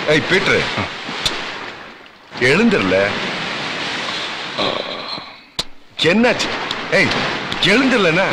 ஏய் பீட்ரு எழுந்துருல என்னாச்சு ஏய் எழுந்துலனா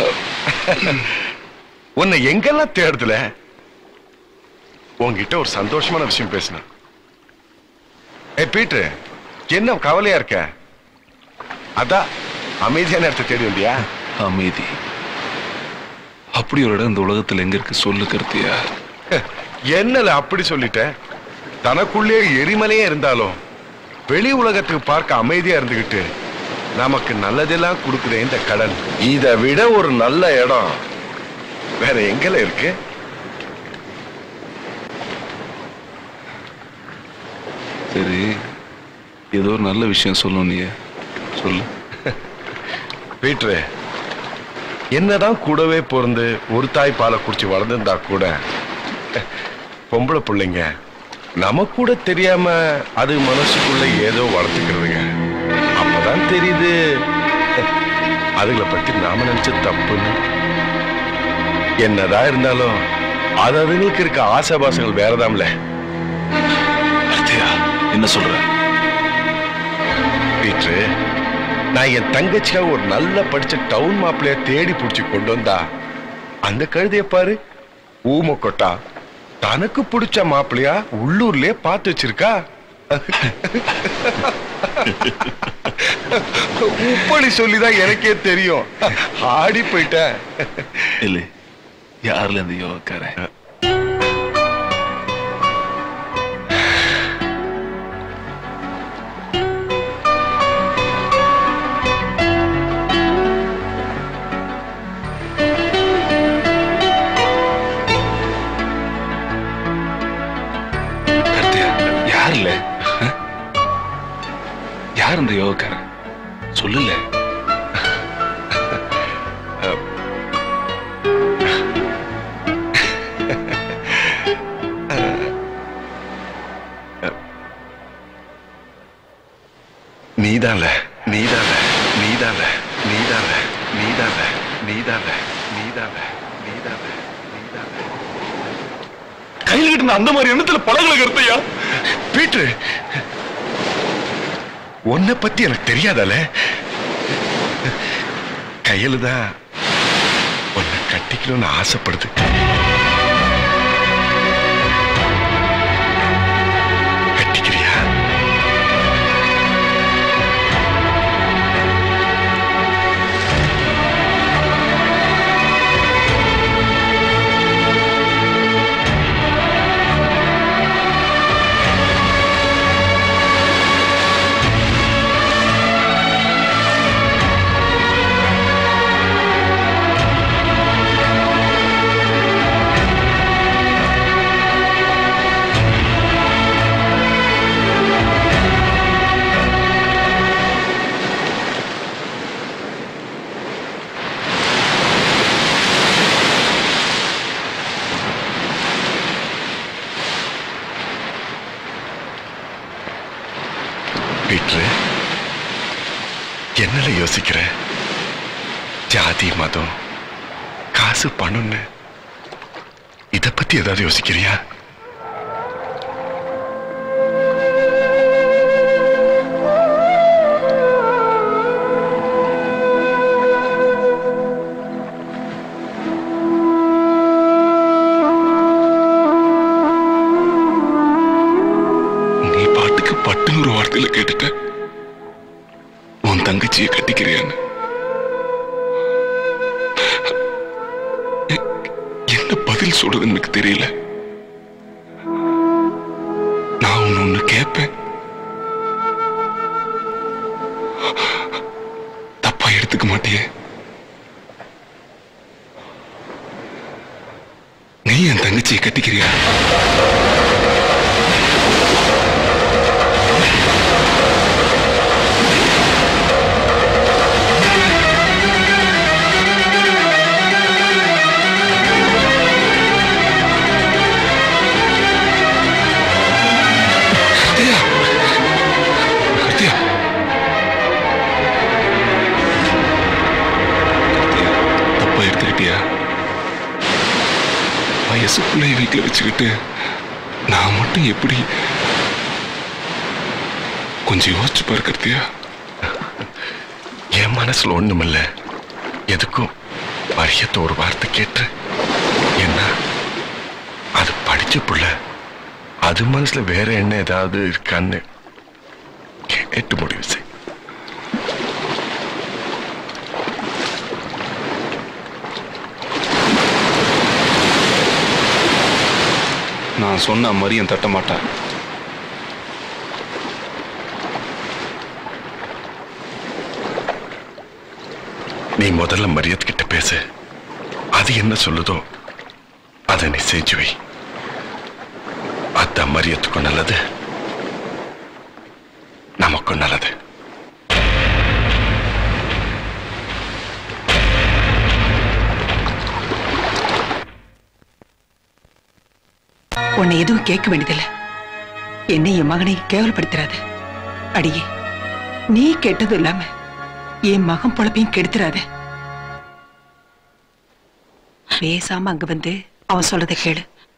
உன்னை எங்கெல்லாம் தேடுதுல உன்கிட்ட ஒரு சந்தோஷமான விஷயம் பேசினேன் ஏய் பீட்ரு என்ன கவலையா இருக்க அதான் அமைதியான இடத்தை தேடி வந்தியா அமைதி அப்படி ஒரு இடம் இந்த உலகத்துல எங்க இருக்கு சொல்லு கருத்தியா என்னல அப்படி சொல்லிட்ட தனக்குள்ளே எரிமலையே இருந்தாலும் வெளி உலகத்துக்கு பார்க்க அமைதியா இருந்துகிட்டு நமக்கு நல்லதெல்லாம் கொடுக்குற இந்த கடல் இதை விட ஒரு நல்ல இடம் வேற எங்கல இருக்கு சரி ஏதோ ஒரு நல்ல விஷயம் சொல்லணும் நீ சொல்லு பீட்ரு என்னதான் கூடவே பிறந்து ஒரு தாய் பாலை குடிச்சு வளர்ந்துருந்தா கூட பொம்பளை பிள்ளைங்க நம்ம கூட தெரியாம அது மனசுக்குள்ள ஏதோ வளர்த்துக்கிறதுங்க அப்பதான் தெரியுது அதுகளை பத்தி நாம நினைச்ச தப்புன்னு என்னதான் இருந்தாலும் அது அதுங்களுக்கு இருக்க ஆசாபாசங்கள் வேறதாம்ல கருத்தியா என்ன சொல்ற பீட்ரு நான் என் தங்கச்சிக்காக ஒரு நல்ல படிச்ச டவுன் மாப்பிள்ளைய தேடி பிடிச்சி கொண்டு வந்தா அந்த கழுதைய பாரு ஊம கொட்டா தனக்கு பிடிச்ச மாப்பிள்ளையா உள்ளூர்லயே பார்த்து வச்சிருக்கா உப்படி சொல்லிதான் எனக்கே தெரியும் ஆடி போயிட்டேன் இல்லை யாருல இந்த யோகக்காரன் கருத்தியா யாருல அஹ்? யார் இந்த யோகக்காரன் சொல்லுல நீதான்ல நீதான்ல நீதான்ல நீதான்ல நீதான்ல நீதான்ல நீதான்ல நீதான்ல நீதான்ல கையில் கிட்ட அந்த மாதிரி எண்ணத்துல பழகல கருத்தையா பீட்ரு உன்னை பத்தி எனக்கு தெரியாதால கையில தான் உன்னை கட்டிக்கணும்னு ஆசைப்படுது கட்டிக்கிறியா பீட்ரு என்னல யோசிக்கிற ஜாதி மதம் காசு பணம்னு இத பத்தி ஏதாவது யோசிக்கிறியா நீ பாட்டுக்கு பட்டுன்னு ஒரு வார்த்தையில கேட்டுட்ட உன் தங்கச்சியை கட்டிக்கிறியான்னு எ- என்ன பதில் சொல்றதுன்னு எனக்கு தெரியல நான் ஒண்ணு ஒண்ணு கேட்பேன் தப்பா எடுத்துக்க மாட்டியே நீ என் தங்கச்சியை கட்டிக்கிறியா கார்த்தியா கார்த்தியா கார்த்தியா தப்பா எடுத்துக்கிட்டியா வயசு பிள்ளைய வீட்டில் வச்சுக்கிட்டு நான் மட்டும் எப்படி கொஞ்சம் யோசிச்சு பாரு கார்த்தியா என் மனசுல ஒண்ணுமில்ல எதுக்கும் மரியத்த ஒரு வார்த்தை கேட்டு என்ன அது படிச்ச புள்ள அது மனசுல வேற என்ன ஏதாவது இருக்கான்னு கேட்டு முடிவு செய் நான் சொன்ன மரியம் தட்ட மாட்டேன் நீ முதல்ல மரியத் கிட்ட பேசு அது என்ன சொல்லுதோ அதை நீ செஞ்சு வை அதான் மரியத்துக்கும் நல்லது நமக்கும் நல்லது உன்னை எதுவும் கேட்க வேண்டியதில்லை என்னை என் மகனை கேவலப்படுத்துறாத அடியே நீ கெட்டது இல்லாம என் மகன் பொழப்பையும் கெடுத்துறாத பேசாம அங்க வந்து அவன் சொல்றதை கேளு